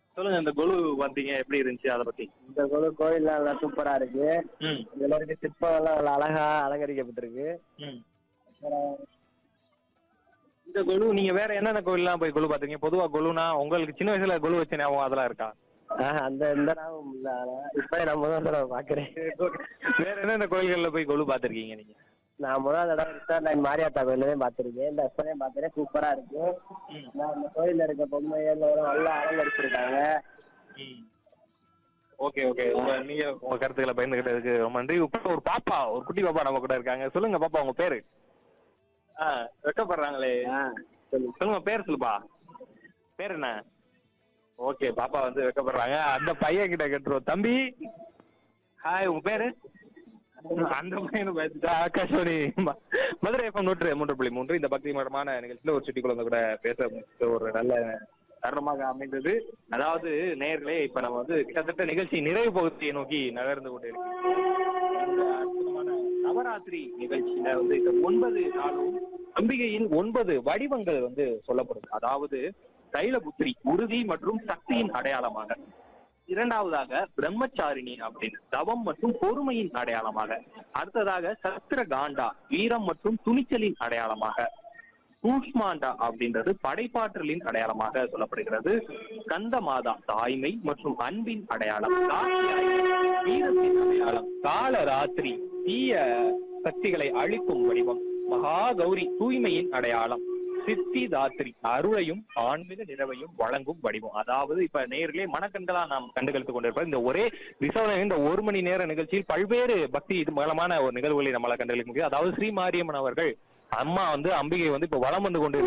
சொல்லுங்க இந்த கொலு வந்தீங்க எப்படி இருந்துச்சு அதை பத்தி இந்த கோவில் கோயில்லாம் நல்லா சூப்பரா இருக்கு ம் இதுல இருக்க சிற்பம் எல்லாம் நல்லா அழகா அலங்கரிக்கப்பட்டிருக்கு ம் அப்புறம் இந்த கொலு நீங்க வேற என்னென்ன கோயில்லாம் போய் கொலு பாத்தீங்க பொதுவா கொலுனா உங்களுக்கு சின்ன வயசுல கொலு வச்ச ஞாபகம் அதெல்லாம் இருக்கா ஆஹ் அந்த இந்த ஞாபகம் இல்ல ஆனா இப்ப நான் முதல் தடவை பாக்குறேன் வேற என்னென்ன கோயில்கள்ல போய் கொலு பாத்திருக்கீங்க நீங்க நான் முதல் தடவை ரிசார்ட் லைன் மாரியாத்தா கோயிலையும் பார்த்திருக்கேன் இந்த இப்பதான் பாக்குறேன் சூப்பரா இருக்கு நான் இந்த கோயில்ல இருக்க பொம்மைகள் நல்லா அலங்கரிச்சிருக்காங்க ஓகே ஓகே உங்க நீங்க உங்க கருத்துக்களை பயந்துகிட்டதுக்கு ரொம்ப நன்றி இப்போ ஒரு பாப்பா ஒரு குட்டி பாப்பா நம்ம கூட இருக்காங்க சொல்லுங்க பாப்பா உங்க பேரு ஆ வெக்கப்படுறாங்களே ஆஹ் சொல்லு சொல்லுங்க பேர் சொல்லுப்பா பேர் என்ன ஓகே பாப்பா வந்து வெக்கப்படுறாங்க அந்த பையன் கிட்ட கேட்டுருவோம் தம்பி ஹாய் உங்க பேரு அந்த பையனை பார்த்துட்டா ஆகாஷவாணி ம- மதுரை எஃப்எம் நூற்று மூன்று புள்ளி மூன்று இந்த பக்தி மரமான நிகழ்ச்சியில ஒரு சிட்டி குழந்தை கூட பேச முடிச்ச ஒரு நல்ல தருணமாக அமைந்தது அதாவது நேயர்களே இப்ப நம்ம வந்து கிட்டத்தட்ட நிகழ்ச்சி நிறைவு பகுதியை நோக்கி நகர்ந்து கொண்டு இந்த அற்புதமான நவராத்திரி நிகழ்ச்சியில வந்து இந்த ஒன்பது நாளும் அம்பிகையின் ஒன்பது வடிவங்கள் வந்து சொல்லப்படுது அதாவது தைலபுத்திரி உறுதி மற்றும் சக்தியின் அடையாளமாக இரண்டாவதாக பிரம்மச்சாரிணி அப்படின்னு தவம் மற்றும் பொறுமையின் அடையாளமாக அடுத்ததாக சத்திர காண்டா வீரம் மற்றும் துணிச்சலின் அடையாளமாக கூஷ்மாண்டா அப்படின்றது படைப்பாற்றலின் அடையாளமாக சொல்லப்படுகிறது கந்த மாதா தாய்மை மற்றும் அன்பின் அடையாளம் காத்தியாயி, வீரத்தின் அடையாளம் கால ராத்திரி தீய சக்திகளை அழிக்கும் வடிவம் மகா கௌரி தூய்மையின் அடையாளம் சித்தி தாத்திரி அருளையும் ஆன்மீக நிறைவையும் வழங்கும் வடிவம் அதாவது இப்ப நேர்களே மனக்கண்களா நாம் கண்டுகளித்துக் கொண்டிருப்போம் இந்த ஒரே விசவன இந்த ஒரு மணி நேர நிகழ்ச்சியில் பல்வேறு பக்தி இது மூலமான ஒரு நிகழ்வுகளை நம்மளால கண்டுகளிக்க முடியும் அதாவது ஸ்ரீ மாரியம்மன் அவர்கள் அம்மா வந்து அம்பிகை வந்து இப்ப வலம் வந்து கொண்டு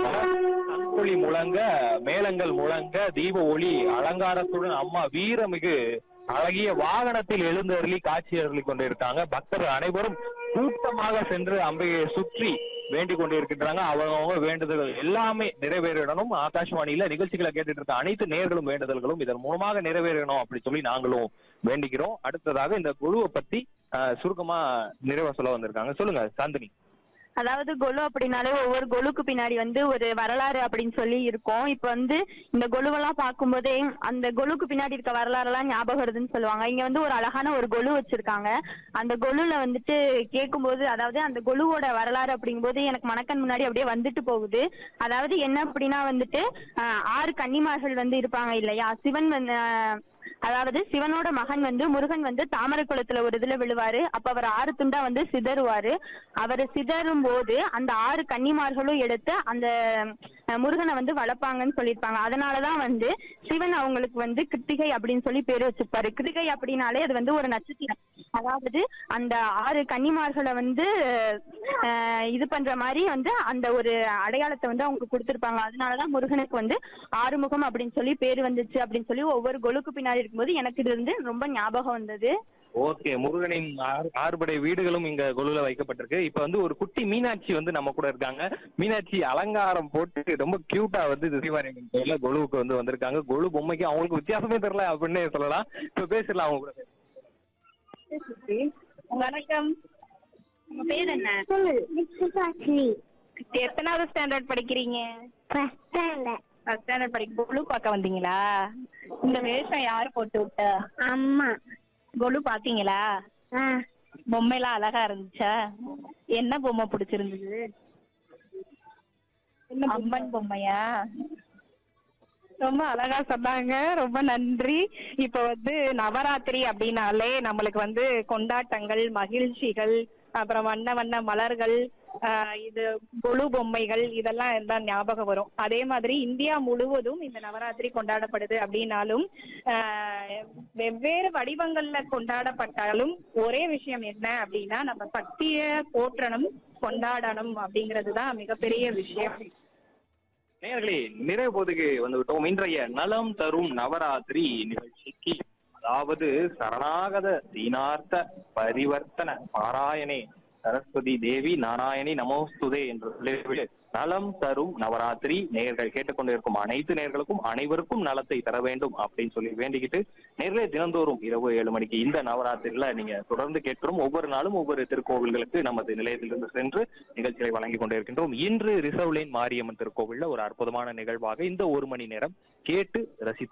ஒளி முழங்க மேளங்கள் முழங்க தீப ஒளி அலங்காரத்துடன் அம்மா வீரமிகு அழகிய வாகனத்தில் எழுந்தருளி காட்சி அருளி கொண்டிருக்காங்க பக்தர்கள் அனைவரும் கூட்டமாக சென்று அம்பிகையை சுற்றி வேண்டிக் கொண்டிருக்கின்றாங்க அவங்கவுங்க வேண்டுதல்கள் எல்லாமே நிறைவேறணும் ஆகாஷ்வாணியில நிகழ்ச்சிகளை கேட்டுட்டு இருக்க அனைத்து நேர்களும் வேண்டுதல்களும் இதன் மூலமாக நிறைவேறணும் அப்படி சொல்லி நாங்களும் வேண்டிக்கிறோம் அடுத்ததாக இந்த குழுவை பத்தி அஹ், சுருக்கமா நிறைவா சொல்ல வந்திருக்காங்க சொல்லுங்க சாந்தினி அதாவது கொலு அப்படின்னாலே ஒவ்வொரு கொலுக்கு பின்னாடி வந்து ஒரு வரலாறு அப்படின்னு சொல்லி இருக்கும் இப்ப வந்து இந்த கொலுவெல்லாம் பார்க்கும்போதே அந்த கொலுக்கு பின்னாடி இருக்க வரலாறெல்லாம் ஞாபகம் வருதுன்னு சொல்லுவாங்க இங்க வந்து ஒரு அழகான ஒரு கொலு வச்சிருக்காங்க அந்த கொலுல வந்துட்டு கேட்கும்போது அதாவது அந்த கொலுவோட வரலாறு அப்படிங்கும்போது எனக்கு மனக்கண் முன்னாடி அப்படியே வந்துட்டு போகுது அதாவது என்ன அப்படின்னா வந்துட்டு ஆஹ், ஆறு கன்னிமார்கள் வந்து இருப்பாங்க இல்லையா சிவன் வந்து ஆஹ், அதாவது சிவனோட மகன் வந்து முருகன் வந்து தாமரை குளத்துல ஒரு இதுல விழுவாரு அப்ப அவர் ஆறு துண்டா வந்து சிதறுவாரு அவர் சிதறும் போது அந்த ஆறு கன்னிமார்களும் எடுத்து அந்த அஹ், முருகனை வந்து வளர்ப்பாங்கன்னு சொல்லியிருப்பாங்க அதனாலதான் வந்து சிவன் அவங்களுக்கு வந்து கிருத்திகை அப்படின்னு சொல்லி பேர் வச்சிருப்பாரு கிருத்திகை அப்படின்னாலே அது வந்து ஒரு நட்சத்திரம் அதாவது அந்த ஆறு கன்னிமார்களை வந்து அஹ், இது பண்ற மாதிரி வந்து அந்த ஒரு அடையாளத்தை வந்து அவங்க கொடுத்திருப்பாங்க அதனாலதான் முருகனுக்கு வந்து ஆறுமுகம் அப்படின்னு சொல்லி பேர் வந்துச்சு அப்படின்னு சொல்லி ஒவ்வொரு கொலுக்கு பின்னாடி இருக்கும்போது எனக்கு இது வந்து ரொம்ப ஞாபகம் வந்தது ஓகே முருகனின் ஆறு- ஆறுபடை வீடுகளும் இங்க கொலுல வைக்கப்பட்டிருக்கு இப்ப வந்து ஒரு குட்டி மீனாட்சி வந்து நம்ம கூட இருக்காங்க மீனாட்சி அலங்காரம் போட்டு ரொம்ப கியூட்டா வந்து இது ஸ்ரீமாரியம்மன் கோயில்ல கொலுவுக்கு வந்து வந்திருக்காங்க கொலு பொம்மைக்கு அவங்களுக்கு வித்தியாசமே தெரியல அப்படின்னு சொல்லலாம் இப்ப பேசலாம் அவங்க கூட வணக்கம் உங்க பேர் என்ன எத்தனாவது ஸ்டாண்டர்ட் படிக்கிறீங்க ஃபர்ஸ்ட் ஸ்டாண்டர்ட் படிக்க கொலு பார்க்க வந்தீங்களா இந்த வேஷம் யார் போட்டு விட்டா அம்மா கொலு பாத்தீங்களா ஆ பொம்மைலாம் அழகா இருந்துச்சா என்ன பொம்மை பிடிச்சிருந்தது அம்மன் பொம்மையா ரொம்ப அழகா சொன்னாங்க ரொம்ப நன்றி இப்ப வந்து நவராத்திரி அப்படின்னாலே நம்மளுக்கு வந்து கொண்டாட்டங்கள் மகிழ்ச்சிகள் அப்புறம் வண்ண வண்ண மலர்கள் ஆஹ் இது கொலு பொம்மைகள் இதெல்லாம் எல்லாம் ஞாபகம் வரும் அதே மாதிரி இந்தியா முழுவதும் இந்த நவராத்திரி கொண்டாடப்படுது அப்படின்னாலும் ஆஹ் வெவ்வேறு வடிவங்கள்ல கொண்டாடப்பட்டாலும் ஒரே விஷயம் என்ன அப்படின்னா நம்ம சக்திய போற்றணும் கொண்டாடணும் அப்படிங்கிறது தான் மிகப்பெரிய விஷயம் நேயர்களே நிறைவு போதுக்கு வந்து விட்டோம் இன்றைய நலம் தரும் நவராத்திரி நிகழ்ச்சிக்கு அதாவது சரணாகத தீனார்த்த பரிவர்த்தன பாராயணே சரஸ்வதி தேவி நாராயணி நமோஸ்துதே என்று சொல்லிவிட்டு நலம் தரும் நவராத்திரி நேயர்கள் கேட்டுக்கொண்டிருக்கும் அனைத்து நேயர்களுக்கும் அனைவருக்கும் நலத்தை தர வேண்டும் அப்படின்னு சொல்லி வேண்டிக்கிட்டு நேர்களே தினந்தோறும் இரவு ஏழு மணிக்கு இந்த நவராத்திரியில நீங்க தொடர்ந்து கேட்கிறோம் ஒவ்வொரு நாளும் ஒவ்வொரு திருக்கோவில்களுக்கு நமது நிலையத்திலிருந்து சென்று நிகழ்ச்சிகளை வழங்கி கொண்டிருக்கின்றோம் இன்று ரிசர்வ் லைன் மாரியம்மன் திருக்கோவில்ல ஒரு அற்புதமான நிகழ்வாக இந்த ஒரு மணி நேரம் கேட்டு ரசித்து